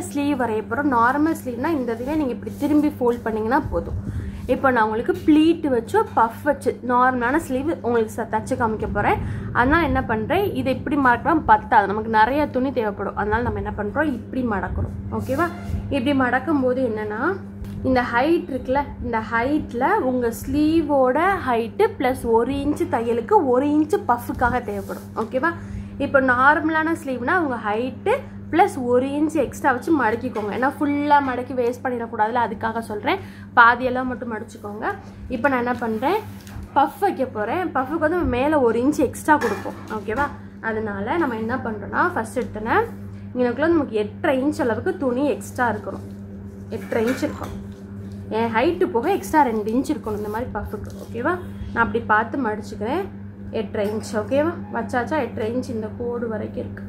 sleeve வரைய போகிறோம் normal ஸ்லீவ்னா இந்த இதுவே நீங்கள் இப்படி திரும்பி ஃபோல்ட் பண்ணிங்கன்னா போதும் இப்போ நான் உங்களுக்கு ப்ளீட் வச்சு பஃப் வச்சு நார்மலான ஸ்லீவ் உங்களுக்கு ச- தச்சு காமிக்க போகிறேன் அதனால் என்ன பண்ணுறேன் இதை இப்படி மடக்கலாம் பத்தாது நமக்கு நிறைய துணி தேவைப்படும் அதனால் நம்ம என்ன பண்ணுறோம் இப்படி மடக்கிறோம் ஓகேவா இப்படி மடக்கும் போது என்னென்னா இந்த ஹைட் இருக்குல்ல இந்த ஹைட்டில் உங்கள் ஸ்லீவோட ஹைட்டு ப்ளஸ் ஒரு இன்ச்சு தையலுக்கு ஒரு இன்ச்சு பஃபுக்காக தேவைப்படும் ஓகேவா இப்போ நார்மலான ஸ்லீவ்னா உங்கள் ஹைட்டு ப்ளஸ் ஒரு இன்ச் எக்ஸ்ட்ரா வச்சு மடக்கிக்கோங்க ஏன்னா ஃபுல்லாக மடக்கி வேஸ்ட் பண்ணிடக்கூடாதுல அதுக்காக சொல்கிறேன் பாதியெல்லாம் மட்டும் மடிச்சுக்கோங்க இப்போ நான் என்ன பண்ணுறேன் பஃப் வைக்க போகிறேன் பஃபுக்கு வந்து மேலே ஒரு இன்ச் எக்ஸ்ட்ரா கொடுப்போம் ஓகேவா அதனால நம்ம என்ன பண்ணுறோன்னா ஃபஸ்ட் எடுத்தோன்னே இங்கனக்குள்ள நமக்கு எட்டரை இன்ச் அளவுக்கு துணி எக்ஸ்ட்ரா இருக்கணும் எட்டரை இன்ச் இருக்கணும் என் ஹைட்டு போக எக்ஸ்ட்ரா ரெண்டு இன்ச் இருக்கணும் இந்த மாதிரி பஃபுக்கு ஓகேவா நான் அப்படி பார்த்து மடிச்சுக்கிறேன் எட்டரை இன்ச் ஓகேவா வச்சாச்சா எட்டரை இன்ச் இந்த கோடு வரைக்கும் இருக்கு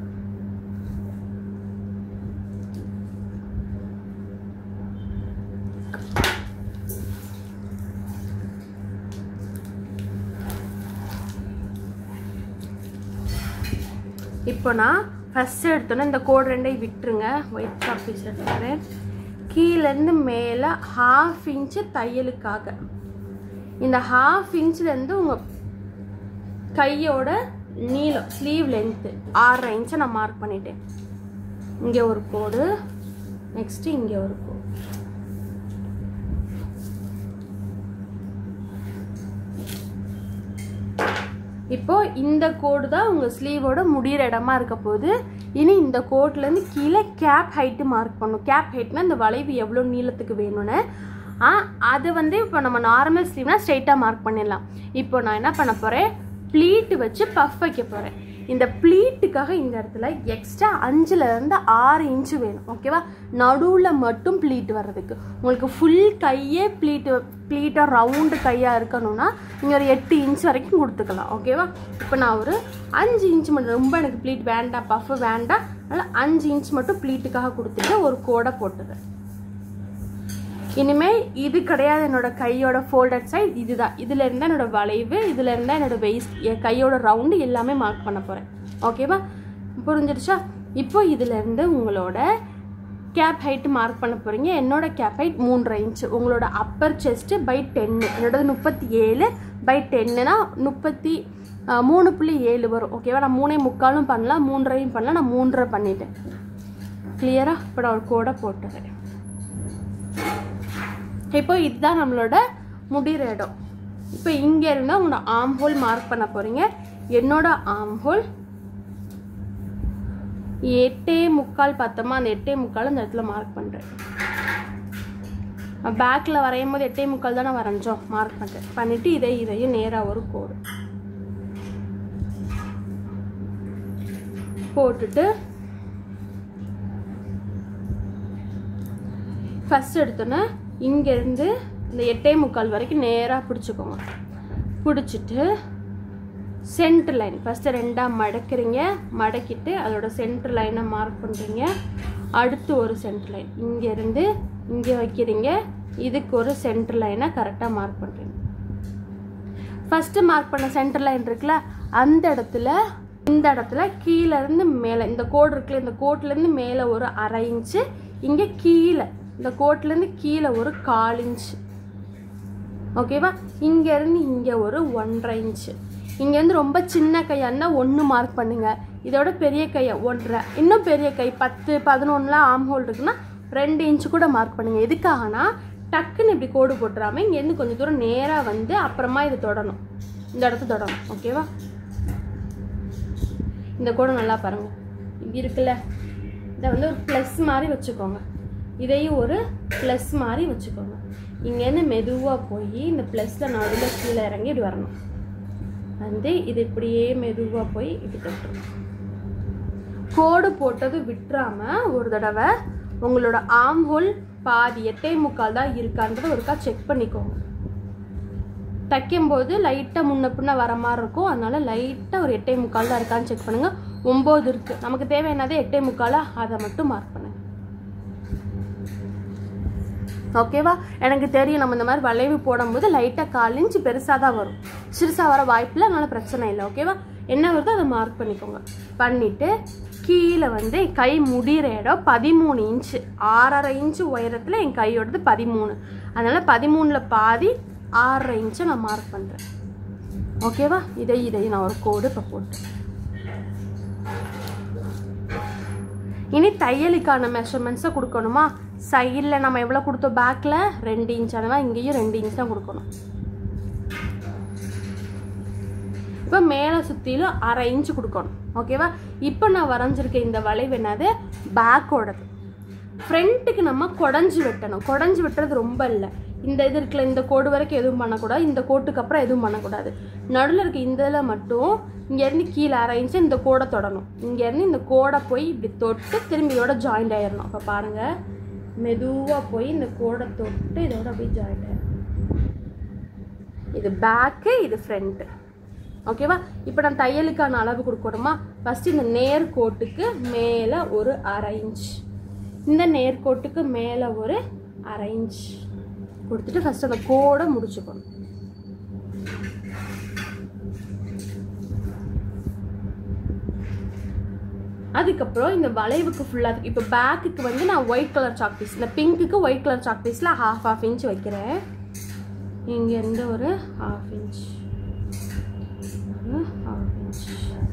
இப்போ நான் ஃபஸ்ட்டு எடுத்தோன்னே இந்த கோடு ரெண்டையும் விட்டுருங்க ஒயிட் காப்பீஸ் எடுத்துக்கிறேன் கீழேருந்து மேலே ஹாஃப் இன்ச்சு தையலுக்காக இந்த ஹாஃப் இன்ச்லேருந்து உங்கள் கையோட நீளம் ஸ்லீவ் லென்த்து ஆறரை இன்ச்சை நான் மார்க் பண்ணிட்டேன் இங்கே ஒரு கோடு நெக்ஸ்ட்டு இங்கே ஒரு கோடு இப்போ இந்த கோடு தான் உங்கள் ஸ்லீவோட முடிகிற இடமா இருக்க போது இனி இந்த கோட்லேருந்து கீழே கேப் ஹைட்டு மார்க் பண்ணும் கேப் ஹைட்னா இந்த வளைவு எவ்வளோ நீளத்துக்கு வேணும்னு ஆ அது வந்து இப்போ நம்ம நார்மல் ஸ்லீவ்னா ஸ்ட்ரைட்டாக மார்க் பண்ணிடலாம் இப்போ நான் என்ன பண்ண போகிறேன் ப்ளீட் வச்சு பஃப் வைக்க போகிறேன் இந்த ப்ளீட்டுக்காக இந்த இடத்துல எக்ஸ்ட்ரா அஞ்சுலேருந்து ஆறு இன்ச்சு வேணும் ஓகேவா நடுவில் மட்டும் ப்ளீட் வர்றதுக்கு உங்களுக்கு ஃபுல் கையே ப்ளீட்டு ப்ளீட்டாக ரவுண்டு கையாக இருக்கணும்னா நீங்கள் ஒரு எட்டு இன்ச் வரைக்கும் கொடுத்துக்கலாம் ஓகேவா இப்போ நான் ஒரு அஞ்சு இன்ச் மட்டும் ரொம்ப எனக்கு ப்ளீட் வேண்டாம் பஃப் வேண்டாம் அதனால் அஞ்சு இன்ச் மட்டும் ப்ளீட்டுக்காக கொடுத்துட்டு ஒரு கோடை போட்டுறேன் இனிமேல் இது கிடையாது என்னோட கையோட ஃபோல்டட் சைட் இதுதான் இதுல இருந்தா என்னோட வளைவு இதுல இருந்தா என்னோட வெயிஸ்ட் என் கையோட ரவுண்டு எல்லாமே மார்க் பண்ண போறேன் ஓகேவா புரிஞ்சிடுச்சா இப்போ இதுல இருந்து உங்களோட கேப் ஹைட் மார்க் பண்ண போறீங்க என்னோட கேப் ஹைட் மூன்றரை இன்ச்சு உங்களோட அப்பர் செஸ்ட் பை டென்னு என்னோடது முப்பத்தி ஏழு பை டென்னுனா முப்பத்தி அஹ், மூணு புள்ளி ஏழு வரும் ஓகேவா நான் மூணே முக்காலும் பண்ணலாம் மூன்றரையும் பண்ணலாம் நான் மூன்றரை பண்ணிட்டேன் கிளியரா இப்போ நான் ஒரு கோடை போட்டுறேன் இப்போ இதுதான் நம்மளோட முடிகிற இடம் இப்போ இங்கே இருந்தால் உங்களோட ஆம் ஹோல் மார்க் பண்ண போகிறீங்க என்னோட ஆம் ஹோல் எட்டே முக்கால் பத்தமா அந்த எட்டே முக்கால் அந்த இடத்துல மார்க் பண்ணுறேன் பேக்கில் வரையும் போது எட்டே முக்கால் தானே வரைஞ்சோம் மார்க் பண்ணுறேன் பண்ணிவிட்டு இதை இதையும் நேராக ஒரு கோடு போட்டுட்டு ஃபஸ்ட் எடுத்தோன்னே இங்கேருந்து இந்த எட்டே முக்கால் வரைக்கும் நேராக பிடிச்சிக்கோங்க பிடிச்சிட்டு சென்டர் லைன் ஃபஸ்ட்டு ரெண்டாக மடக்குறீங்க மடக்கிட்டு அதோட சென்டர் லைனை மார்க் பண்ணுறீங்க அடுத்து ஒரு சென்டர் லைன் இங்கேருந்து இங்கே வைக்கிறீங்க இதுக்கு ஒரு சென்டர் லைனை கரெக்டாக மார்க் பண்ணுறீங்க ஃபஸ்ட்டு மார்க் பண்ண சென்டர் லைன் இருக்குல்ல அந்த இடத்துல இந்த இடத்துல கீழே இருந்து மேலே இந்த கோடு இருக்குல்ல இந்த கோட்லேருந்து மேலே ஒரு அரை இன்ச்சு இங்கே கீழே இந்த கோட்லேருந்து கீழே ஒரு கால் இன்ச்சு ஓகேவா இங்கேருந்து இங்கே ஒரு ஒன்றரை இன்ச்சு இங்கேருந்து ரொம்ப சின்ன கையாக இருந்தால் ஒன்று மார்க் பண்ணுங்க இதோட பெரிய கையை ஒன்றரை இன்னும் பெரிய கை பத்து பதினொன்றுலாம் ஆம் ஹோல் இருக்குன்னா ரெண்டு இன்ச்சு கூட மார்க் பண்ணுங்க எதுக்காகனா டக்குன்னு இப்படி கோடு போட்டுறாம இங்கேருந்து கொஞ்சம் தூரம் நேராக வந்து அப்புறமா இது தொடணும் இந்த இடத்த தொடணும் ஓகேவா இந்த கோடு நல்லா பாருங்க இப்படி இருக்குல்ல இதை வந்து ஒரு ப்ளஸ் மாதிரி வச்சுக்கோங்க இதையும் ஒரு ப்ளஸ் மாதிரி வச்சுக்கோங்க இங்கேருந்து மெதுவாக போய் இந்த ப்ளஸில் நடுவில் கீழே இறங்கி இப்படி வரணும் வந்து இது இப்படியே மெதுவாக போய் இப்படி தொட்டுரும் கோடு போட்டது விட்டுறாம ஒரு தடவை உங்களோட ஆம் ஹோல் பாதி எட்டே முக்கால் தான் இருக்கான்றதை ஒருக்கா செக் பண்ணிக்கோங்க தைக்கும்போது லைட்டாக முன்ன பின்ன வர மாதிரி இருக்கும் அதனால லைட்டாக ஒரு எட்டே முக்கால் தான் இருக்கான்னு செக் பண்ணுங்க ஒம்பது இருக்குது நமக்கு தேவையானது எட்டே முக்காலா அதை மட்டும் மார்க் பண்ணுங்க ஓகேவா எனக்கு தெரியும் நம்ம இந்த மாதிரி வளைவு போடும்போது லைட்டாக கால் இன்ச்சு பெருசாக தான் வரும் சிறுசாக வர வாய்ப்பில் அதனால பிரச்சனை இல்லை ஓகேவா என்ன வருதோ அதை மார்க் பண்ணிக்கோங்க பண்ணிவிட்டு கீழே வந்து என் கை முடிகிற இடம் பதிமூணு இன்ச்சு ஆறரை இன்ச்சு உயரத்தில் என் கையோடது பதிமூணு அதனால் பதிமூணில் பாதி ஆறரை இன்ச்சை நான் மார்க் பண்ணுறேன் ஓகேவா இதை இதை நான் ஒரு கோடு இப்போ போட்டேன் இனி தையலுக்கான மெஷர்மெண்ட்ஸை கொடுக்கணுமா சைடில் நம்ம எவ்வளோ கொடுத்தோம் பேக்கில் ரெண்டு இன்ச் அதனால் இங்கேயும் ரெண்டு இன்ச் தான் கொடுக்கணும் இப்போ மேலே சுற்றிலும் அரை இன்ச்சு கொடுக்கணும் ஓகேவா இப்போ நான் வரைஞ்சிருக்க இந்த வளைவு என்னது பேக்கோடது ஃப்ரண்ட்டுக்கு நம்ம குடஞ்சி வெட்டணும் குடஞ்சி வெட்டுறது ரொம்ப இல்லை இந்த இது இருக்குல்ல இந்த கோடு வரைக்கும் எதுவும் பண்ணக்கூடாது இந்த கோட்டுக்கு அப்புறம் எதுவும் பண்ணக்கூடாது நடுவில் இருக்க இந்த இதில் மட்டும் இங்கேருந்து கீழே அரை இன்ச்சு இந்த கோடை தொடணும் இங்கேருந்து இந்த கோடை போய் இப்படி தொட்டு திரும்பி இதோட ஜாயிண்ட் ஆயிடணும் அப்போ பாருங்கள் மெதுவாக போய் இந்த கோடை தொட்டு இதோட அப்படியே ஜாயிண்ட் ஆயிடணும் இது பேக்கு இது ஃப்ரண்ட்டு ஓகேவா இப்போ நான் தையலுக்கான அளவு கொடுக்கணுமா ஃபஸ்ட்டு இந்த நேர்கோட்டுக்கு மேலே ஒரு அரை இன்ச் இந்த நேர்கோட்டுக்கு மேலே ஒரு அரை இன்ச் கொடுத்துட்டு ஃபஸ்ட்டு அந்த கோடை முடிச்சுக்கணும் அதுக்கப்புறம் இந்த வளைவுக்கு ஃபுல்லாக இப்போ பேக்குக்கு வந்து நான் ஒயிட் கலர் சாக் பீஸ் இந்த பிங்க்குக்கு ஒயிட் கலர் சாக் பீஸில் ஹாஃப் ஹாஃப் இன்ச் வைக்கிறேன் இங்கேருந்து ஒரு ஹாஃப் இன்ச் ஹாஃப் இன்ச்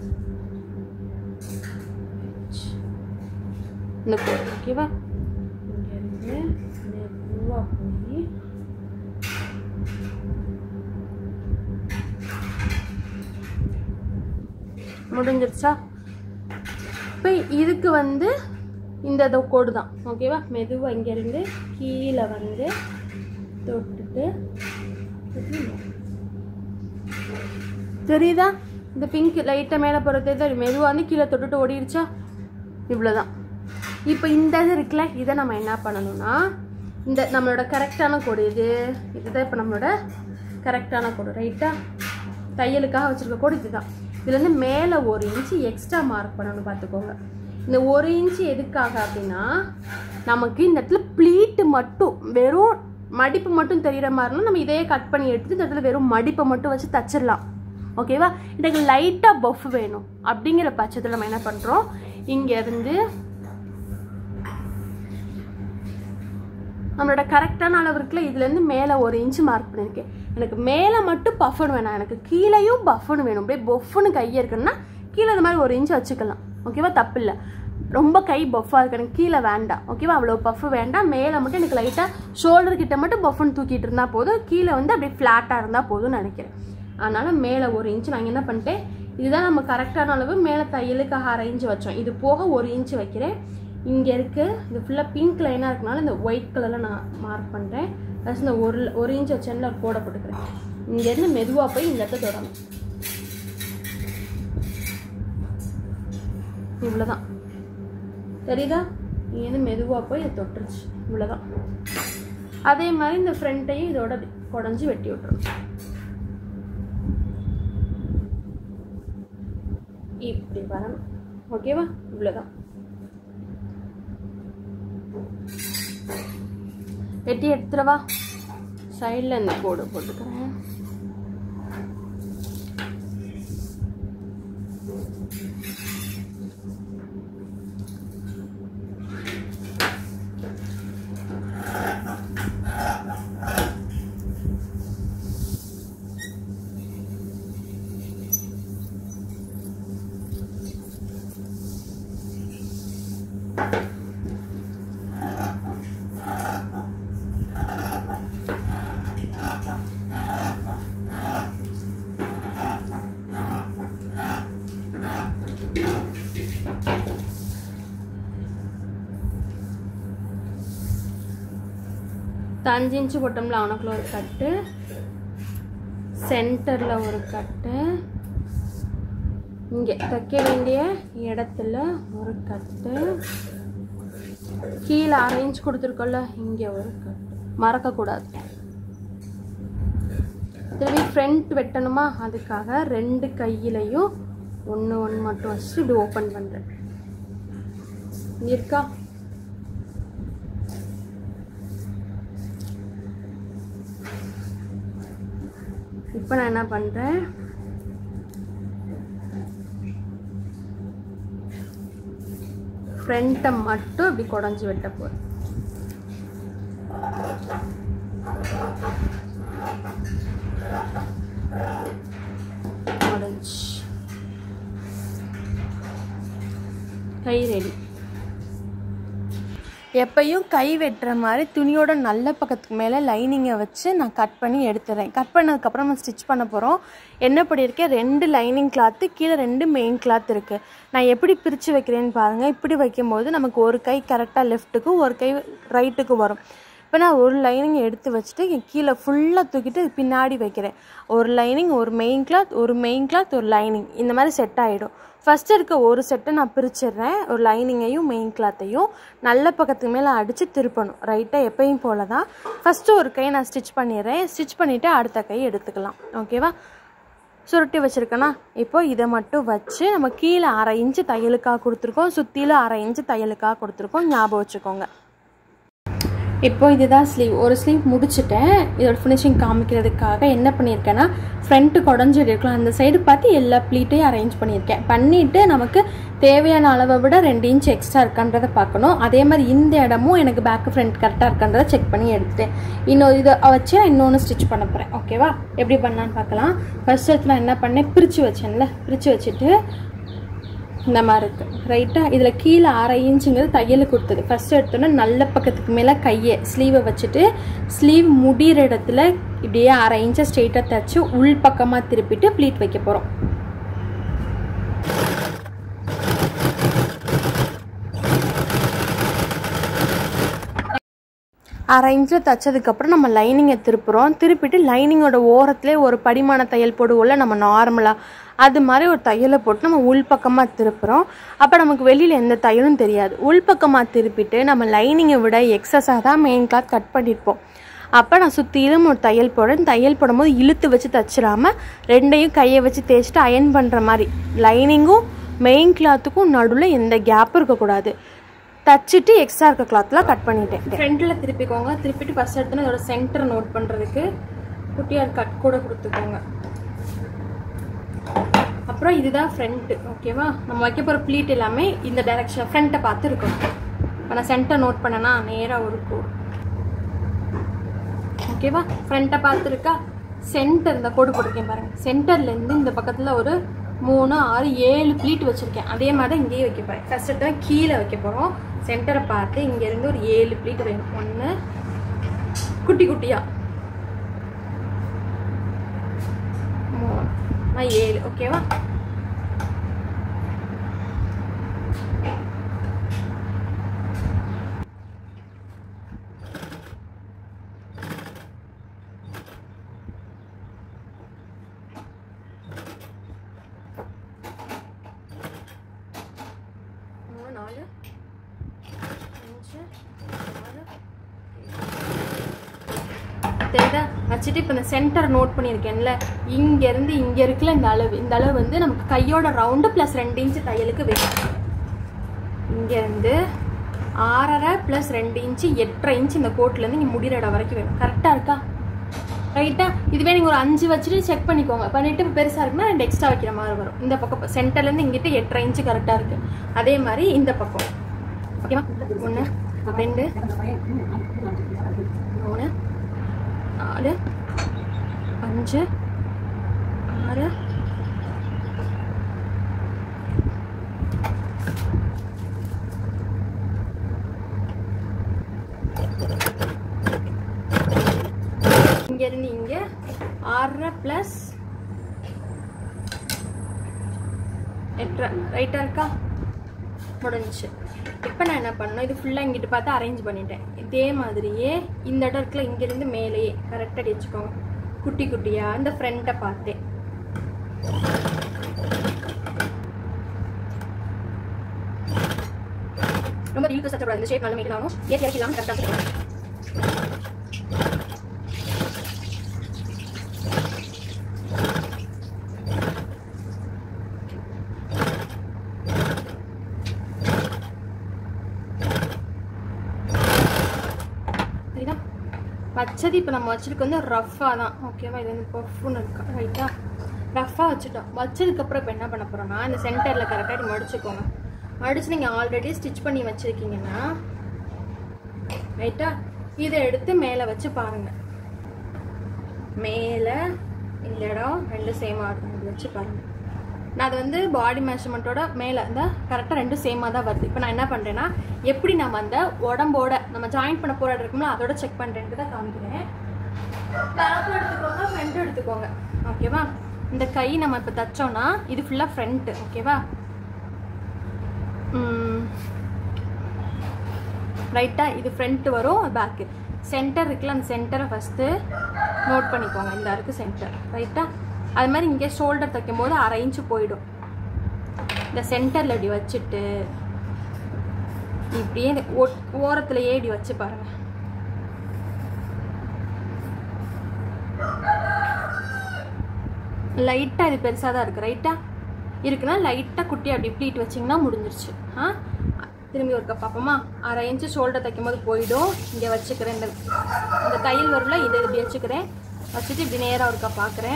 இந்த கோடு ஓகேவா இங்கேருந்து மெதுவாக போய் முடிஞ்சிருச்சா இப்போ இதுக்கு வந்து இந்த இதோ கோடு தான் ஓகேவா மெதுவாக இங்கேருந்து கீழே வந்து தொட்டுட்டு தெரியுதா இந்த பிங்க் லைட்டாக மேலே போகிறது தெரியுது மெதுவாக வந்து கீழே தொட்டுட்டு ஓடிடுச்சா இவ்வளோதான் இப்போ இந்த இது இருக்குல்ல இதை நம்ம என்ன பண்ணணும்னா இந்த நம்மளோட கரெக்டான கோடு இது இதுதான் இப்போ நம்மளோட கரெக்டான கோடு ரைட்டா தையலுக்காக வச்சுருக்க கோடு இதுதான் இதுலேருந்து மேலே ஒரு இன்ச்சு எக்ஸ்ட்ரா மார்க் பண்ணணும் பார்த்துக்கோங்க இந்த ஒரு இன்ச்சு எதுக்காக அப்படின்னா நமக்கு இந்த இடத்துல ப்ளீட்டு மட்டும் வெறும் மடிப்பு மட்டும் தெரிகிற மாதிரினா நம்ம இதையே கட் பண்ணி எடுத்துட்டு இந்த இடத்துல வெறும் மடிப்பை மட்டும் வச்சு தச்சிடலாம் ஓகேவா எனக்கு லைட்டாக பஃப் வேணும் அப்படிங்கிற பட்சத்தில் நம்ம என்ன பண்ணுறோம் இங்கேருந்து நம்மளோட கரெக்டான அளவு இருக்குல்ல இதுலேருந்து மேலே ஒரு இன்ச்சு மார்க் பண்ணியிருக்கேன் எனக்கு மேலே மட்டும் பஃபன் வேணாம் எனக்கு கீழேயும் பஃபன் வேணும் அப்படியே பொஃப்னு கையை இருக்குன்னா கீழே இந்த மாதிரி ஒரு இன்ச்சு வச்சுக்கலாம் ஓகேவா தப்பு இல்லை ரொம்ப கை பஃப்பாக இருக்கு எனக்கு கீழே வேண்டாம் ஓகேவா அவ்வளோ பஃப் வேண்டாம் மேலே மட்டும் எனக்கு லைட்டாக ஷோல்டர் கிட்ட மட்டும் பஃப்னு தூக்கிட்டு இருந்தால் போதும் கீழே வந்து அப்படியே ஃப்ளாட்டாக இருந்தால் போதும்னு நினைக்கிறேன் அதனால் மேலே ஒரு இன்ச்சு நான் என்ன பண்ணிட்டேன் இதுதான் நம்ம கரெக்டான அளவு மேலே தையலுக்காக அரை இன்ச்சு வச்சோம் இது போக ஒரு இன்ச்சு வைக்கிறேன் இங்கே இருக்குது இது ஃபுல்லாக பிங்க் லைனாக இருக்கனால இந்த ஒயிட் கலரில் நான் மார்க் பண்ணுறேன் ப்ளஸ் இந்த ஒரு ஒரு இன்ச் வச்சேன்ல கோடை போட்டுக்கிறேன் இங்கேருந்து மெதுவாக போய் இந்த இடத்த தொடணும் இவ்வளோதான் தெரியுதா இங்கேருந்து மெதுவாக போய் இது தொட்டுருச்சு இவ்வளோதான் அதே மாதிரி இந்த ஃப்ரண்ட்டையும் இதோட குடஞ்சி வெட்டி விட்டுரும் இப்படி வரணும் ஓகேவா இவ்வளோதான் வெட்டி எடுத்துடவா சைடில் இந்த கோடு போட்டுக்கிறேன் அஞ்சு இன்ச்சு போட்டோம்ல அவனுக்குள்ள ஒரு கட்டு சென்டரில் ஒரு கட்டு இங்கே தைக்க வேண்டிய இடத்துல ஒரு கட்டு கீழே அரை இன்ச் கொடுத்துருக்கோம்ல இங்கே ஒரு கட்டு மறக்கக்கூடாது திரும்பி ஃப்ரண்ட் வெட்டணுமா அதுக்காக ரெண்டு கையிலையும் ஒன்று ஒன்று மட்டும் வச்சு இப்படி ஓப்பன் பண்ணுறேன் இருக்கா இப்போ நான் என்ன பண்ணுறேன் ஃப்ரண்ட்டை மட்டும் இப்படி குடஞ்சி வெட்ட போகிறேன் முடிஞ்சு கை ரெடி எப்பயும் கை வெட்டுற மாதிரி துணியோட நல்ல பக்கத்துக்கு மேலே லைனிங்கை வச்சு நான் கட் பண்ணி எடுத்துறேன் கட் பண்ணதுக்கப்புறம் நம்ம ஸ்டிச் பண்ண போகிறோம் என்ன பண்ணியிருக்கேன் ரெண்டு லைனிங் கிளாத்து கீழே ரெண்டு மெயின் கிளாத் இருக்குது நான் எப்படி பிரித்து வைக்கிறேன்னு பாருங்கள் இப்படி வைக்கும்போது நமக்கு ஒரு கை கரெக்டாக லெஃப்ட்டுக்கும் ஒரு கை ரைட்டுக்கு வரும் இப்போ நான் ஒரு லைனிங் எடுத்து வச்சுட்டு இங்க கீழே ஃபுல்லாக தூக்கிட்டு பின்னாடி வைக்கிறேன் ஒரு லைனிங் ஒரு மெயின் கிளாத் ஒரு மெயின் கிளாத் ஒரு லைனிங் இந்த மாதிரி செட் ஆகிடும் ஃபஸ்ட்டு இருக்க ஒரு செட்டை நான் பிரிச்சிடுறேன் ஒரு லைனிங்கையும் மெயின் கிளாத்தையும் நல்ல பக்கத்துக்கு மேலே அடித்து திருப்பணும் ரைட்டாக எப்பயும் போல தான் ஃபஸ்ட்டு ஒரு கை நான் ஸ்டிச் பண்ணிடுறேன் ஸ்டிச் பண்ணிவிட்டு அடுத்த கை எடுத்துக்கலாம் ஓகேவா சுருட்டி வச்சுருக்கேன்னா இப்போ இதை மட்டும் வச்சு நம்ம கீழே அரை இன்ச்சு தையலுக்காக கொடுத்துருக்கோம் சுற்றிலும் அரை இன்ச்சு தையலுக்காக கொடுத்துருக்கோம் ஞாபகம் வச்சுக்கோங்க இப்போ இதுதான் ஸ்லீவ் ஒரு ஸ்லீவ் முடிச்சுட்டேன் இதோட ஃபினிஷிங் காமிக்கிறதுக்காக என்ன பண்ணியிருக்கேன்னா ஃப்ரண்ட்டு குடஞ்சி இருக்கலாம் அந்த சைடு பார்த்து எல்லா ப்ளீட்டையும் அரேஞ்ச் பண்ணியிருக்கேன் பண்ணிவிட்டு நமக்கு தேவையான அளவை விட ரெண்டு இன்ச் எக்ஸ்ட்ரா இருக்கான்றதை பார்க்கணும் அதே மாதிரி இந்த இடமும் எனக்கு பேக்கு ஃப்ரண்ட் கரெக்டாக இருக்கான்றதை செக் பண்ணி எடுத்துட்டேன் இன்னொரு இதை வச்சு நான் இன்னொன்று ஸ்டிச் பண்ண போகிறேன் ஓகேவா எப்படி பண்ணலான்னு பார்க்கலாம் ஃபர்ஸ்ட் இடத்துல என்ன பண்ணேன் பிரித்து வச்சேன்ல பிரித்து வச்சுட்டு இந்த மாதிரி இருக்குது ரைட்டாக இதில் கீழே அரை இன்ச்சுங்கிறது தையலுக்கு கொடுத்தது ஃபஸ்ட்டு எடுத்தோன்னே நல்ல பக்கத்துக்கு மேலே கையை ஸ்லீவை வச்சுட்டு ஸ்லீவ் முடிகிற இடத்துல இப்படியே அரை இன்ச்சை ஸ்ட்ரெயிட்டாக தைச்சு உள் பக்கமாக திருப்பிட்டு ப்ளீட் வைக்க போகிறோம் அரை இன்ச்சில் தைச்சதுக்கப்புறம் நம்ம லைனிங்கை திருப்புறோம் திருப்பிட்டு லைனிங்கோட ஓரத்துலேயே ஒரு படிமான தையல் போடுவோம்ல நம்ம நார்மலாக அது மாதிரி ஒரு தையலை போட்டு நம்ம உள்பக்கமாக திருப்புறோம் அப்போ நமக்கு வெளியில் எந்த தையலும் தெரியாது உள்பக்கமாக திருப்பிட்டு நம்ம லைனிங்கை விட எக்ஸஸாக தான் மெயின் கிளாத் கட் பண்ணியிருப்போம் அப்போ நான் சுற்றிலும் ஒரு தையல் போடுறேன் தையல் போடும்போது இழுத்து வச்சு தைச்சிடாம ரெண்டையும் கையை வச்சு தேய்ச்சிட்டு அயன் பண்ணுற மாதிரி லைனிங்கும் மெயின் கிளாத்துக்கும் நடுவில் எந்த கேப்பும் இருக்கக்கூடாது தச்சுட்டு எக்ஸ்ட்ரா இருக்க கிளாத்லாம் கட் பண்ணிட்டேன் ஃப்ரண்ட்டில் திருப்பிக்கோங்க திருப்பிட்டு ஃபஸ்ட் எடுத்தோன்னா இதோட சென்டர் நோட் பண்ணுறதுக்கு குட்டியார் கட் கூட கொடுத்துக்கோங்க அப்புறம் இதுதான் ஃப்ரண்ட்டு ஓகேவா நம்ம வைக்க போகிற ப்ளீட் எல்லாமே இந்த டைரக்ஷன் ஃப்ரண்ட்டை பார்த்து இருக்கும் இப்போ நான் சென்டர் நோட் பண்ணனா நேராக ஒரு கோடு ஓகேவா ஃப்ரண்ட்டை பார்த்துருக்கா சென்டர் இந்த கோடு போட்டிருக்கேன் பாருங்கள் சென்டர்லேருந்து இந்த பக்கத்தில் ஒரு மூணு ஆறு ஏழு ப்ளீட் வச்சுருக்கேன் அதே மாதிரி தான் இங்கேயே வைக்க போகிறேன் ஃபஸ்ட் எடுத்து கீழே வைக்க போகிறோம் சென்டரை பார்த்து இங்கேருந்து ஒரு ஏழு ப்ளீட் வேணும் ஒன்று குட்டி குட்டியாக மூணு நான் ஏழு ஓகேவா மூணு நாலு அஞ்சு ஆறு தெரியுதா வச்சுட்டு இப்போ இந்த சென்டர் நோட் பண்ணியிருக்கேன்ல இங்கேருந்து இங்கே இருக்குல்ல இந்த அளவு இந்த அளவு வந்து நமக்கு கையோட ரவுண்டு ப்ளஸ் ரெண்டு இன்ச்சு தையலுக்கு வேணும் இங்கேருந்து ஆறரை ப்ளஸ் ரெண்டு இன்ச்சு எட்டரை இன்ச்சு இந்த கோட்லேருந்து இங்கே முடிகிற இடம் வரைக்கும் வேணும் கரெக்டாக இருக்கா ரைட்டா இதுவே நீங்கள் ஒரு அஞ்சு வச்சுட்டு செக் பண்ணிக்கோங்க பண்ணிட்டு இப்போ பெருசாக இருக்குன்னா ரெண்டு எக்ஸ்ட்ரா வைக்கிற மாதிரி வரும் இந்த பக்கம் சென்டர்லேருந்து இங்கிட்ட எட்டரை இன்ச்சு கரெக்டாக இருக்குது அதே மாதிரி இந்த பக்கம் ஓகேவா ஒன்று ரெண்டு மூணு நாலு அஞ்சு ஆறு இங்கேருந்து இங்கே ஆறரை ப்ளஸ் எட்டரை ரைட்டாக இருக்கா முடிஞ்சுச்சு இப்போ நான் என்ன பண்ணணும் இது ஃபுல்லாக இங்கிட்டு பார்த்து அரேஞ்ச் பண்ணிட்டேன் இதே மாதிரியே இந்த இடம் இருக்குல்ல இங்கேருந்து மேலேயே கரெக்டாக அடிச்சுக்கோங்க குட்டி குட்டியாக இந்த ஃப்ரண்ட்டை பார்த்தேன் ரொம்ப இழுத்து சத்தக்கூடாது இந்த ஷேப் நல்ல மெயின்டைன் ஆகும் ஏற்றி இறக்கிலாம் கரெக்டாக சரிதா வச்சது இப்போ நம்ம வச்சிருக்க வந்து ரஃப்பாக தான் ஓகேவா இது வந்து பஃப்னு இருக்கா ரைட்டா ரஃப்பாக வச்சுட்டோம் வச்சதுக்கப்புறம் இப்போ என்ன பண்ண போகிறோம்னா இந்த சென்டரில் கரெக்டாக மடிச்சுக்கோங்க மடிச்சு நீங்கள் ஆல்ரெடி ஸ்டிச் பண்ணி வச்சுருக்கீங்கன்னா ரைட்டா இதை எடுத்து மேலே வச்சு பாருங்க மேலே இந்த இடம் ரெண்டு சேமாக இருக்கும் இப்படி வச்சு பாருங்க நான் அது வந்து பாடி மெஷர்மெண்ட்டோட மேலே இந்த கரெக்டாக ரெண்டும் சேமாக தான் வருது இப்போ நான் என்ன பண்ணுறேன்னா எப்படி நம்ம அந்த உடம்போட நம்ம ஜாயின் பண்ண போகிற இடம் இருக்கும்ல அதோட செக் பண்ணுறேன்ட்டு தான் காமிக்கிறேன் பேக்கும் எடுத்துக்கோங்க ஃப்ரண்ட் எடுத்துக்கோங்க ஓகேவா இந்த கை நம்ம இப்போ தைச்சோம்னா இது ஃபுல்லாக ஃப்ரண்ட்டு ஓகேவா ரைட்டாக இது ஃப்ரண்ட் வரும் பேக்கு சென்டர் இருக்குல்ல அந்த சென்டரை ஃபஸ்ட்டு நோட் பண்ணிக்கோங்க இந்த இருக்குது சென்டர் ரைட்டா அது மாதிரி இங்கே ஷோல்டர் தைக்கும் போது அரை இன்ச்சு போயிடும் இந்த சென்டரில் இப்படி வச்சுட்டு இப்படியே இந்த ஓ- ஓரத்துலயே இப்படி வச்சு பாருங்க லைட்டாக இது பெருசாக தான் இருக்குது ரைட்டா இருக்குன்னா லைட்டாக குட்டி அப்படி ப்ளீட் வச்சிங்கன்னா முடிஞ்சிருச்சு ஆ திரும்பி ஒருக்க பார்ப்போமா அரை இன்ச்சு ஷோல்டர் தைக்கும் போது போயிடும் இங்கே வச்சுக்கிறேன் இந்த இந்த தையல் வரும்ல இதை இப்படி வச்சுக்கிறேன் வச்சுட்டு இப்படி நேராக ஒருக்கா பார்க்குறேன்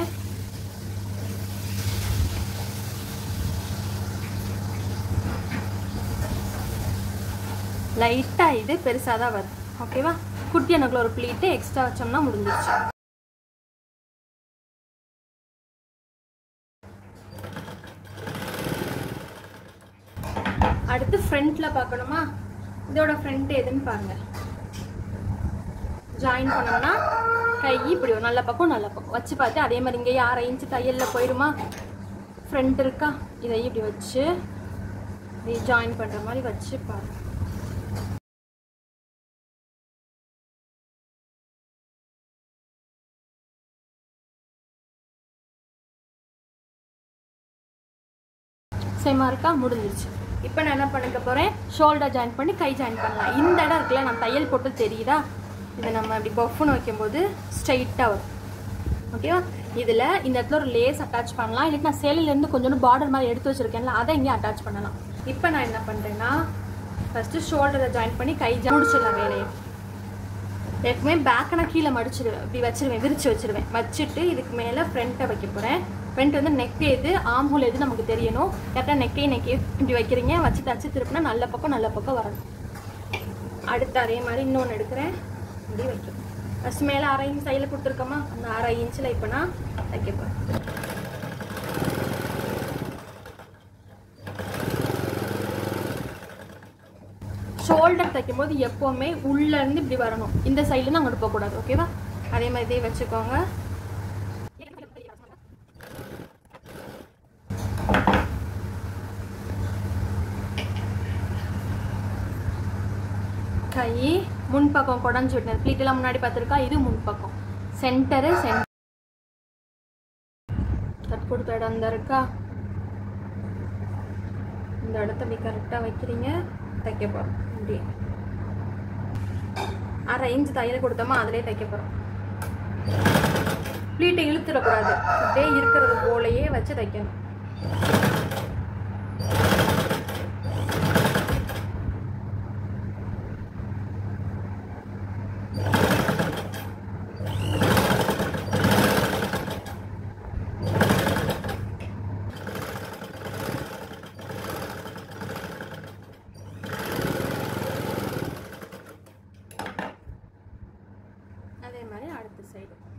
லைட்டாக இது பெருசாக தான் வருது ஓகேவா குட்டி எனக்குள்ள ஒரு ப்ளீட்டு எக்ஸ்ட்ரா வச்சோம்னா முடிஞ்சிருச்சு அடுத்து ஃப்ரண்ட்ல பார்க்கணுமா இதோட ஃப்ரண்ட் எதுன்னு பாருங்க ஜாயின் பண்ணோம்னா கை இப்படி ஒரு நல்ல பக்கம் நல்ல பக்கம் வச்சு பார்த்து அதே மாதிரி இங்கே அரை இன்ச்சு தையல்ல போயிடுமா ஃப்ரண்ட் இருக்கா இதை இப்படி வச்சு இப்படி ஜாயின் பண்ணுற மாதிரி வச்சு பாருங்க சேமா இருக்கா முடிஞ்சிருச்சு இப்போ நான் என்ன பண்ணிக்க போகிறேன் ஷோல்டர் ஜாயின் பண்ணி கை ஜாயின் பண்ணலாம் இந்த இடம் இருக்குல்ல நான் தையல் போட்டு தெரியுதா இதை நம்ம அப்படி பஃப்னு வைக்கும்போது ஸ்ட்ரைட்டாக வரும் ஓகேவா இதில் இந்த இடத்துல ஒரு லேஸ் அட்டாச் பண்ணலாம் இல்லைன்னா நான் சேலையிலேருந்து கொஞ்சோண்டு பார்டர் மாதிரி எடுத்து வச்சிருக்கேன்ல அதை இங்கே அட்டாச் பண்ணலாம் இப்போ நான் என்ன பண்ணுறேன்னா ஃபஸ்ட்டு ஷோல்டரை ஜாயின் பண்ணி கை ஜா முடிச்சிடலாம் வேலையை எப்பவுமே பேக்கை நான் கீழே மடிச்சிடுவேன் இப்படி வச்சிருவேன் விரிச்சு வச்சிருவேன் வச்சுட்டு இதுக்கு மேலே ஃப்ரண்ட்டை வைக்க போகிறேன் ஃப்ரண்ட் வந்து நெக் எது ஆம் ஹோல் எது நமக்கு தெரியணும் கரெக்டாக நெக்கே நெக்கே இப்படி வைக்கிறீங்க வச்சு தச்சு திருப்பினா நல்ல பக்கம் நல்ல பக்கம் வரணும் அடுத்து அதே மாதிரி இன்னொன்று எடுக்கிறேன் இப்படி வைக்கிறேன் ஃபஸ்ட் மேலே அரை இன்ச் தையல் கொடுத்துருக்கோமா அந்த அரை இன்ச்சில் இப்போ நான் தைக்க போகிறேன் ஷோல்டர் தைக்கும்போது எப்போவுமே உள்ளேருந்து இப்படி வரணும் இந்த சைட்லேருந்து அங்கிட்டு போகக்கூடாது ஓகேவா அதே மாதிரி இதே வச்சுக்கோங்க கை முன்பக்கம் குடஞ்சி விட்டேன் ப்ளீட்டெல்லாம் முன்னாடி பார்த்துருக்கா இது முன்பக்கம் சென்டரு சென்டர் கட் கொடுத்த இடம் இந்த இருக்கா இந்த இடத்த இப்படி கரெக்டாக வைக்கிறீங்க தைக்க போகிறோம் இப்படி அரை இன்ச் தையல் கொடுத்தோமா அதிலே தைக்க போகிறோம் ப்ளீட்டை இழுத்துடக்கூடாது அப்படியே இருக்கிறது போலயே வச்சு தைக்கணும் அதே மாதிரி அடுத்த சைடு